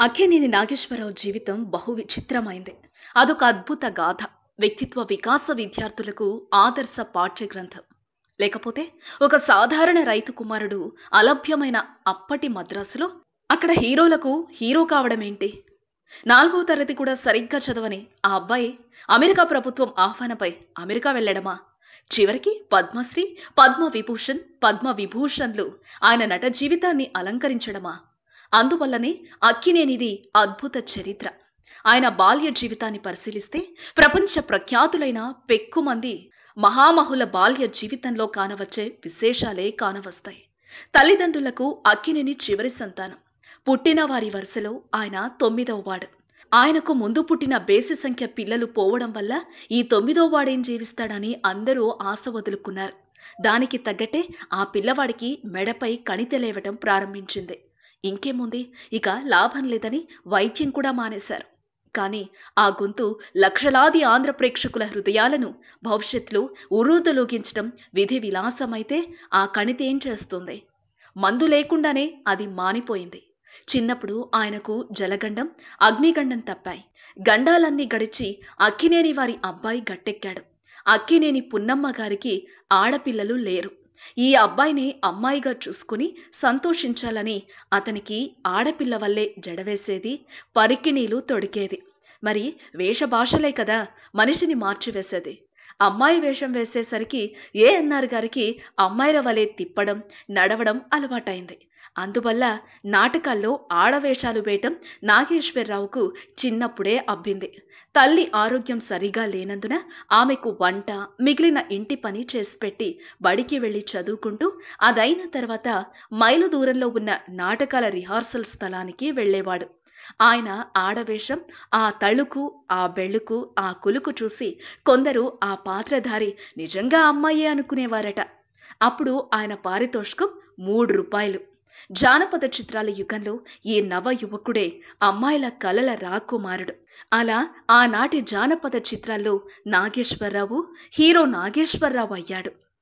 అక్కినేని నాగేశ్వరరావు జీవితం బహు విచిత్రమైంది అదొక అద్భుత గాథ వ్యక్తిత్వ వికాస విద్యార్థులకు ఆదర్శ పాఠ్య గ్రంథం లేకపోతే ఒక సాధారణ రైతు కుమారుడు అలభ్యమైన అప్పటి మద్రాసులో అక్కడ హీరోలకు హీరో కావడం ఏంటి నాలుగవ తరగతి కూడా సరిగ్గా చదవని ఆ అబ్బాయి అమెరికా ప్రభుత్వం ఆహ్వానపై అమెరికా వెళ్ళడమా చివరికి పద్మశ్రీ పద్మ విభూషణ్ పద్మ విభూషణ్లు ఆయన నట జీవితాన్ని అలంకరించడమా అందువల్లనే అక్కినేనిది అద్భుత చరిత్ర ఆయన బాల్య జీవితాన్ని పరిశీలిస్తే ప్రపంచ ప్రఖ్యాతులైన పెక్కుమంది మహామహుల బాల్య జీవితంలో కానవచ్చే విశేషాలే కానవస్తాయి తల్లిదండ్రులకు అక్కినేని చివరి సంతానం పుట్టిన వారి వరుసలో ఆయన తొమ్మిదవ వాడు ఆయనకు ముందు పుట్టిన బేసి సంఖ్య పిల్లలు పోవడం వల్ల ఈ తొమ్మిదో వాడేం జీవిస్తాడని అందరూ ఆశ వదులుకున్నారు దానికి తగ్గట్టే ఆ పిల్లవాడికి మెడపై కణిత లేవటం ప్రారంభించింది ఇంకేముంది ఇక లాభం లేదని వైద్యం కూడా మానేశారు కానీ ఆ గొంతు లక్షలాది ఆంధ్ర ప్రేక్షకుల హృదయాలను భవిష్యత్తులో ఉరూదలోగించడం విధి విలాసమైతే ఆ కణితేం చేస్తుంది మందు లేకుండానే అది మానిపోయింది చిన్నప్పుడు ఆయనకు జలగండం అగ్నిగండం తప్పాయి గండాలన్నీ గడిచి అక్కినేని వారి అబ్బాయి గట్టెక్కాడు అక్కినేని పున్నమ్మ గారికి ఆడపిల్లలు లేరు ఈ అబ్బాయిని అమ్మాయిగా చూసుకుని సంతోషించాలని అతనికి ఆడపిల్ల వల్లే జడవేసేది పరికిణీలు తొడికేది మరి వేషభాషలే కదా మనిషిని మార్చివేసేది అమ్మాయి వేషం వేసేసరికి ఏ అన్నారు గారికి అమ్మాయిల వలె తిప్పడం నడవడం అలవాటైంది అందువల్ల నాటకాల్లో ఆడవేషాలు వేయటం నాగేశ్వరరావుకు చిన్నప్పుడే అబ్బింది తల్లి ఆరోగ్యం సరిగా లేనందున ఆమెకు వంట మిగిలిన ఇంటి పని చేసి పెట్టి బడికి వెళ్ళి చదువుకుంటూ అదైన తర్వాత మైలు దూరంలో ఉన్న నాటకాల రిహార్సల్ స్థలానికి వెళ్ళేవాడు ఆయన ఆడవేషం ఆ తళుకు ఆ బెళ్ళుకు ఆ కులుకు చూసి కొందరు ఆ పాత్రధారి నిజంగా అమ్మాయే అనుకునేవారట అప్పుడు ఆయన పారితోషికం మూడు రూపాయలు జానపద చిత్రాల యుగంలో ఈ నవ యువకుడే అమ్మాయిల కలల రాకుమారుడు అలా ఆనాటి జానపద చిత్రాల్లో నాగేశ్వరరావు హీరో నాగేశ్వరరావు అయ్యాడు